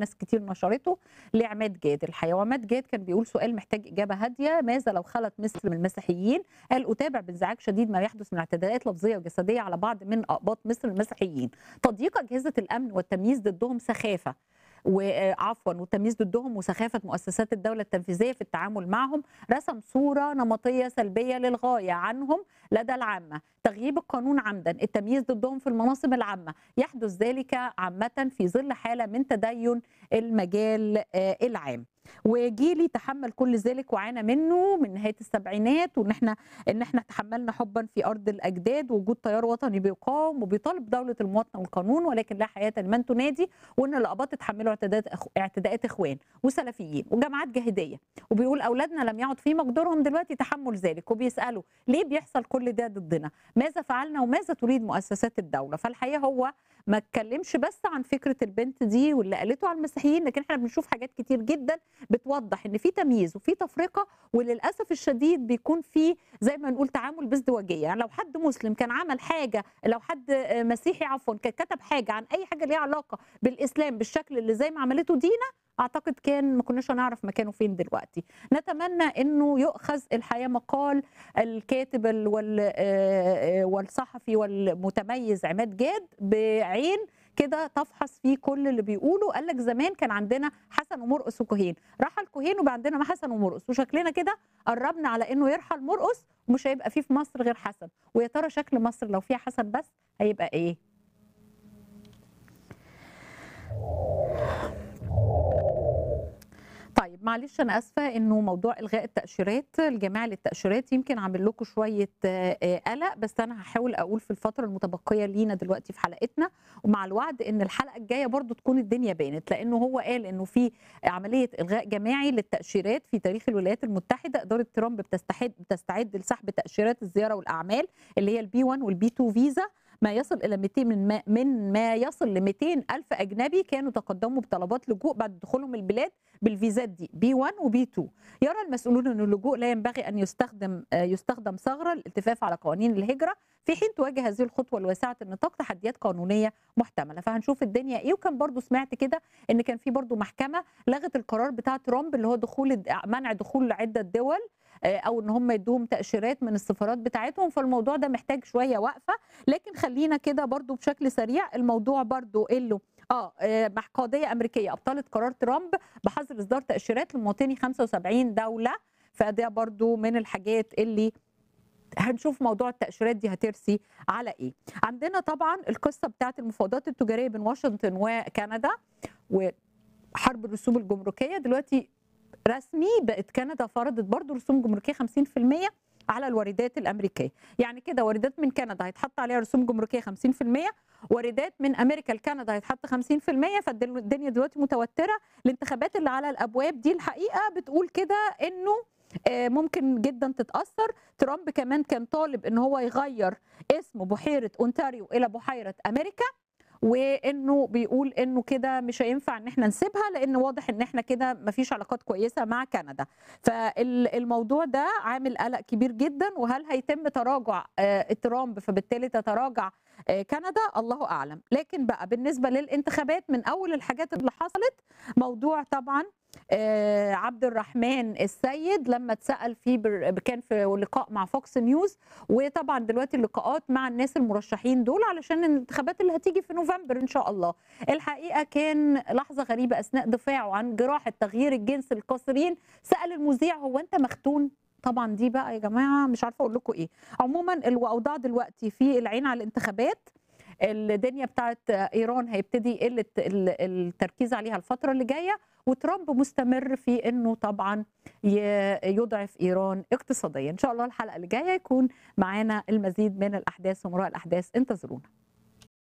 وناس كتير نشرته لعماد جاد الحقيقه وعماد جاد كان بيقول سؤال محتاج اجابه هاديه ماذا لو خلت مصر من المسيحيين قال اتابع بانزعاج شديد ما يحدث من اعتداءات لفظيه وجسديه على بعض من اقباط مصر المسيحيين تضييق اجهزه الامن والتمييز ضدهم سخافه وعفوا والتمييز ضدهم وسخافه مؤسسات الدوله التنفيذيه في التعامل معهم رسم صوره نمطيه سلبيه للغايه عنهم لدى العامه تغييب القانون عمدا التمييز ضدهم في المناصب العامه يحدث ذلك عامه في ظل حاله من تدين المجال العام وجيلي تحمل كل ذلك وعانى منه من نهايه السبعينات وان احنا ان احنا تحملنا حبا في ارض الاجداد ووجود تيار وطني بيقاوم وبيطالب دوله المواطنه والقانون ولكن لا حياه لمن تنادي وان الاباط اتحملوا اعتداءات أخ... اعتداءات اخوان وسلفيين وجماعات جاهديه وبيقول اولادنا لم يعد في مقدورهم دلوقتي تحمل ذلك وبيسالوا ليه بيحصل كل ده ضدنا ماذا فعلنا وماذا تريد مؤسسات الدوله فالحقيقه هو ما اتكلمش بس عن فكره البنت دي واللي قالته على المسيحيين لكن احنا بنشوف حاجات كتير جدا بتوضح ان في تمييز وفي تفرقه وللاسف الشديد بيكون في زي ما نقول تعامل بازدواجيه يعني لو حد مسلم كان عمل حاجه لو حد مسيحي عفوا كان كتب حاجه عن اي حاجه ليها علاقه بالاسلام بالشكل اللي زي ما عملته دينا اعتقد كان ما كناش هنعرف مكانه فين دلوقتي نتمنى انه يؤخذ الحقيقه مقال الكاتب والصحفي والمتميز عماد جاد بعين كده تفحص فيه كل اللي بيقوله قال لك زمان كان عندنا حسن ومرقص وكهين رحل كهين وبقى عندنا حسن ومرقص وشكلنا كده قربنا على انه يرحل مرقص ومش هيبقى فيه في مصر غير حسن ويا ترى شكل مصر لو فيها حسن بس هيبقى ايه طيب معلش انا اسفه انه موضوع الغاء التاشيرات الجماعه للتاشيرات يمكن عامل لكم شويه قلق بس انا هحاول اقول في الفتره المتبقيه لينا دلوقتي في حلقتنا ومع الوعد ان الحلقه الجايه برضو تكون الدنيا بانت لانه هو قال انه في عمليه الغاء جماعي للتاشيرات في تاريخ الولايات المتحده اداره ترامب بتستعد بتستعد لسحب تاشيرات الزياره والاعمال اللي هي البي 1 والبي 2 فيزا ما يصل الى 200 من ما, من ما يصل ل 200 الف اجنبي كانوا تقدموا بطلبات لجوء بعد دخولهم البلاد بالفيزات دي بي 1 وبي 2 يرى المسؤولون ان اللجوء لا ينبغي ان يستخدم يستخدم ثغره للالتفاف على قوانين الهجره في حين تواجه هذه الخطوه الواسعه النطاق تحديات قانونيه محتمله فهنشوف الدنيا ايه وكان برضو سمعت كده ان كان في برضو محكمه لغت القرار بتاع ترامب اللي هو دخول منع دخول عده دول او ان هم يدوهم تاشيرات من السفارات بتاعتهم فالموضوع ده محتاج شويه وقفه لكن خلينا كده برضو بشكل سريع الموضوع برضو له اه قضيه امريكيه ابطلت قرار ترامب بحظر اصدار تاشيرات لمواطني 75 دوله فده برضو من الحاجات اللي هنشوف موضوع التاشيرات دي هترسي على ايه عندنا طبعا القصه بتاعت المفاوضات التجاريه بين واشنطن وكندا وحرب الرسوم الجمركيه دلوقتي رسمي بقت كندا فرضت برضو رسوم جمركيه 50% على الواردات الامريكيه يعني كده واردات من كندا هيتحط عليها رسوم جمركيه 50% واردات من امريكا لكندا هيتحط 50% فالدنيا دلوقتي متوتره الانتخابات اللي على الابواب دي الحقيقه بتقول كده انه ممكن جدا تتاثر ترامب كمان كان طالب ان هو يغير اسم بحيره اونتاريو الى بحيره امريكا وانه بيقول انه كده مش هينفع ان احنا نسيبها لان واضح ان احنا كده مفيش علاقات كويسه مع كندا فالموضوع ده عامل قلق كبير جدا وهل هيتم تراجع ترامب فبالتالي تتراجع كندا الله اعلم لكن بقى بالنسبه للانتخابات من اول الحاجات اللي حصلت موضوع طبعا عبد الرحمن السيد لما اتسال في بر... كان في لقاء مع فوكس نيوز وطبعا دلوقتي اللقاءات مع الناس المرشحين دول علشان الانتخابات اللي هتيجي في نوفمبر ان شاء الله الحقيقه كان لحظه غريبه اثناء دفاعه عن جراحه تغيير الجنس للقاصرين سال المذيع هو انت مختون طبعا دي بقى يا جماعه مش عارفه اقول لكم ايه عموما الاوضاع دلوقتي في العين على الانتخابات الدنيا بتاعت ايران هيبتدي يقل التركيز عليها الفتره اللي جايه وترامب مستمر في انه طبعا يضعف ايران اقتصاديا ان شاء الله الحلقه اللي جايه يكون معانا المزيد من الاحداث ومراء الاحداث انتظرونا